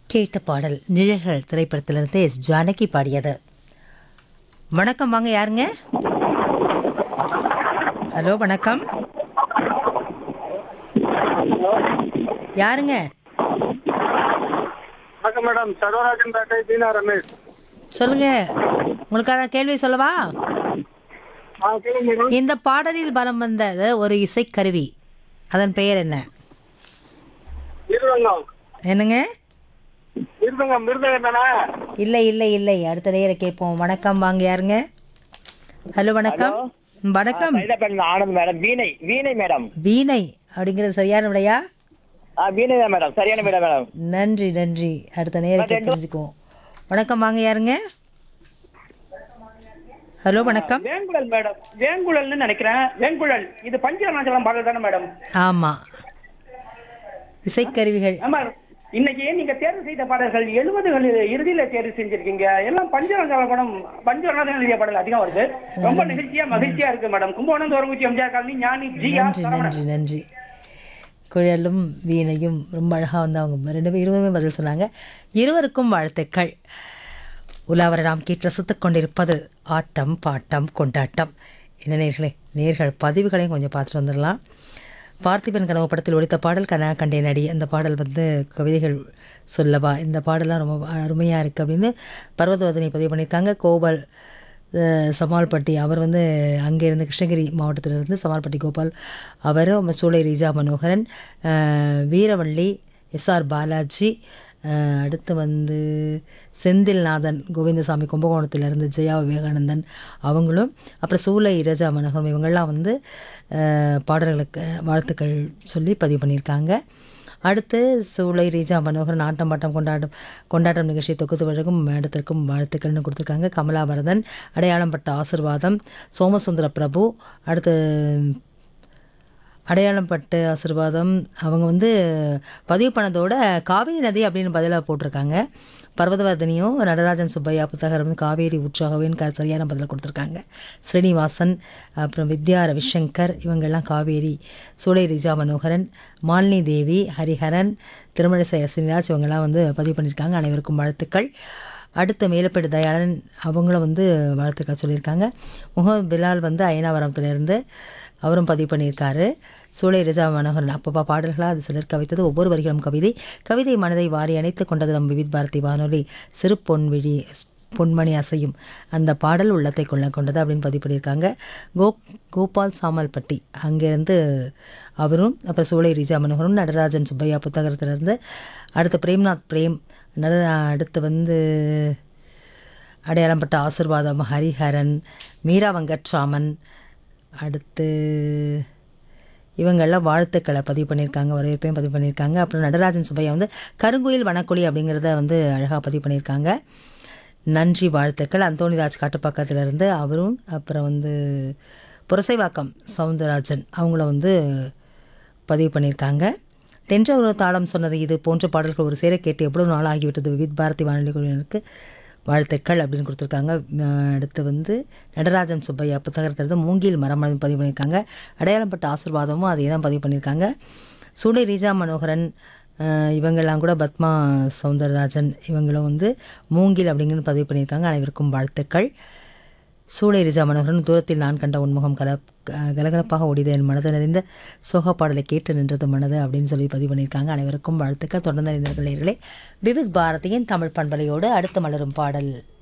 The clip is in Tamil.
கேட்ட பாடல் நிழல்கள் திரைப்படத்திலிருந்து எஸ் ஜானகி பாடியது வணக்கம் வாங்க யாருங்க ஹலோ வணக்கம் யாருங்க வணக்கம் மேடம் சர்வராஜன் பேட்டை தீனா ரமேஷ் சொல்லுங்க உங்களுக்கான கேள்வி சொல்லவா ஆ கேளுங்க மேடம் இந்த பாடலில் பலம் வந்தது ஒரு இசைக்கருவி அதன் பெயர் என்ன மிருதங்கம் என்னங்க மிருதங்கம் மிருதங்கம் தானே இல்லை இல்லை இல்லை அடுத்த நேர கேட்போம் வணக்கம் வாங்க யாருங்க ஹலோ வணக்கம் வணக்கம் சைதாப்பேட்டை ஆனந்த் மேடம் வீணை வீணை மேடம் வீணை அப்படிங்கிறது சரியான விடையா ஆ வீணை தான் மேடம் சரியான மேடம் மேடம் நன்றி நன்றி அடுத்த நேரத்தில் தெரிஞ்சுக்குவோம் வணக்கம் வாங்க யாருங்க ஹலோ வணக்கம் வேங்குழல் மேடம் வேங்குழல்னு நினைக்கிறேன் வேங்குழல் இது பஞ்சநாச்சலம் பாடல் தானே மேடம் ஆமாம் இசைக்கருவிகள் ஆமா இன்னைக்கு நீங்க தேர்வு செய்த பாடல்கள் எழுபதுகள் இறுதியில தேர்வு செஞ்சிருக்கீங்க எல்லாம் பஞ்சநாச்சல படம் பஞ்சநாதன் எழுதிய பாடல் அதிகம் வருது ரொம்ப நிகழ்ச்சியா மகிழ்ச்சியா இருக்கு மேடம் கும்பகோணம் தோரங்குச்சி MGR colony Gnani G R நன்றி சரவணன் நன்றி நன்றி குழலும் வீணையும் ரொம்ப அழகாக வந்து அவங்க ரெண்டு பேரும் இருவருமே பதில் சொன்னாங்க இருவருக்கும் வாழ்த்துக்கள் உலாவர நாம் கேட்டு ரசித்துக் கொண்டிருப்பது ஆட்டம் பாட்டம் கொண்டாட்டம் என்ன நேர்களே நேர்கள் பதிவுகளையும் கொஞ்சம் பார்த்துட்டு வந்துடலாம் பார்த்திபன் கனவு படத்தில் ஒழித்த பாடல் கனா கண்டேன் அடி அந்த பாடல் வந்து கவிதைகள் சொல்லவா இந்த பாடலாம் ரொம்ப அருமையாக இருக்குது அப்படின்னு பர்வதவதனை பதிவு பண்ணியிருக்காங்க கோபால் அஹ், சமால்பட்டி அவர் வந்து அங்கேருந்து கிருஷ்ணகிரி மாவட்டத்திலிருந்து சமால்பட்டி கோபால் அவர் சூளை ரீஜா மனோகரன் அஹ், வீரவள்ளி எஸ்ஆர் பாலாஜி அஹ், அடுத்து வந்து செந்தில்நாதன் கோவிந்தசாமி கும்பகோணத்திலிருந்து ஜெயா விவேகானந்தன் அவங்களும் அப்புறம் சூளை இரஜா மனோகரம் இவங்கெல்லாம் வந்து அஹ், பாடல்களுக்கு வாழ்த்துக்கள் சொல்லி பதிவு பண்ணியிருக்காங்க அடுத்து சூளை ரீஜா மனோகரன் ஆட்டம் பாட்டம் கொண்டாட்டம் கொண்டாட்டம் நிகழ்ச்சி தொகுத்து வழங்கும் மேடத்திற்கும் வாழ்த்துக்கள்னு கொடுத்துருக்காங்க கமலாபரதன் அடையாளம் பட்ட ஆசிர்வாதம் சோமசுந்தர பிரபு அடுத்து அடையாளம் பட்டு ஆசிர்வாதம் அவங்க வந்து பதிவு பண்ணதோட காவிரி நதி அப்படின்னு பதிலாக போட்டிருக்காங்க பர்வதவர்தனியும் நடராஜன் சுப்பையா புத்தகர் வந்து காவேரி உற்சாகவின் க சரியான பதிலை கொடுத்துருக்காங்க ஸ்ரீனிவாசன் அப்புறம் வித்யா ரவிசங்கர் இவங்கெல்லாம் காவேரி சூளை ரிஜா மனோகரன் மாலினி தேவி ஹரிஹரன் திருமழிசை அஸ்வினிராஜ் இவங்கெல்லாம் வந்து பதிவு பண்ணியிருக்காங்க அனைவருக்கும் வாழ்த்துக்கள் அடுத்து மேலப்பேடு தயாளன் அவங்களும் வந்து வாழ்த்துக்கள் சொல்லியிருக்காங்க முகமது பிலால் வந்து அயனாவரத்திலிருந்து அவரும் பதிவு பண்ணியிருக்காரு சூளை ரிஜா மனோகரன் அப்பப்பா பாடல்களாக அது சிலர் கவித்தது ஒவ்வொரு வரிகளும் கவிதை கவிதை மனதை வாரி அணைத்துக் கொண்டது நம் விவித் பாரதி வானொலி சிறு பொன்விழி பொன்மணி அசையும் அந்த பாடல் உள்ளத்தை கொள்ள கொண்டது அப்படின்னு பதிவு பண்ணியிருக்காங்க கோ கோபால் சாமல்பட்டி அங்கேருந்து அவரும் அப்புறம் சூளை ரிஜா மனோகரும் நடராஜன் சுப்பையா புத்தகத்திலிருந்து அடுத்து பிரேம்நாத் பிரேம் நட அடுத்து வந்து அடையாளம்பட்ட ஆசிர்வாதம் ஹரிஹரன் மீரா வெங்கட்ராமன் அடுத்து இவங்கெல்லாம் வாழ்த்துக்களை பதிவு பண்ணியிருக்காங்க வரவேற்பையும் பதிவு பண்ணியிருக்காங்க அப்புறம் நடராஜன் சுப்பையா வந்து கருங்குயில் வனக்குழி அப்படிங்கிறத வந்து அழகாக பதிவு பண்ணியிருக்காங்க நன்றி வாழ்த்துக்கள் அந்தோணிராஜ் காட்டுப்பாக்கத்திலிருந்து அவரும் அப்புறம் வந்து புரசைவாக்கம் சவுந்தரராஜன் அவங்கள வந்து பதிவு பண்ணியிருக்காங்க தென்ற ஒரு தாளம் சொன்னது இது போன்ற பாடல்கள் ஒரு சேர கேட்டு எவ்வளோ நாள் ஆகிவிட்டது விவித் பாரதி வானொலி குழுவினருக்கு வாழ்த்துக்கள் அப்படின்னு கொடுத்துருக்காங்க அஹ் அடுத்து வந்து நடராஜன் சுப்பையா புத்தகத்திலிருந்து மூங்கில் மரம் அப்படின்னு பதிவு பண்ணியிருக்காங்க அடையாளப்பட்ட ஆசிர்வாதமும் அதே தான் பதிவு பண்ணியிருக்காங்க சூளை ரீஜா மனோகரன் அஹ் இவங்கெல்லாம் கூட பத்மா சவுந்தரராஜன் இவங்களும் வந்து மூங்கில் அப்படிங்கிறது பதிவு பண்ணியிருக்காங்க அனைவருக்கும் வாழ்த்துக்கள் சூளை ரிஜா மனோகரன் தூரத்தில் நான் கண்ட உன்முகம் கல கலகலப்பாக ஓடித என் மனது நிறைந்த சோக பாடலை கேட்டு நின்றது மனது அப்படின்னு சொல்லி பதிவு பண்ணியிருக்காங்க அனைவருக்கும் வாழ்த்துக்கள் தொடர்ந்து அறிந்தர்களே விவித் பாரதியின் தமிழ் பண்பலையோடு அடுத்து மலரும் பாடல்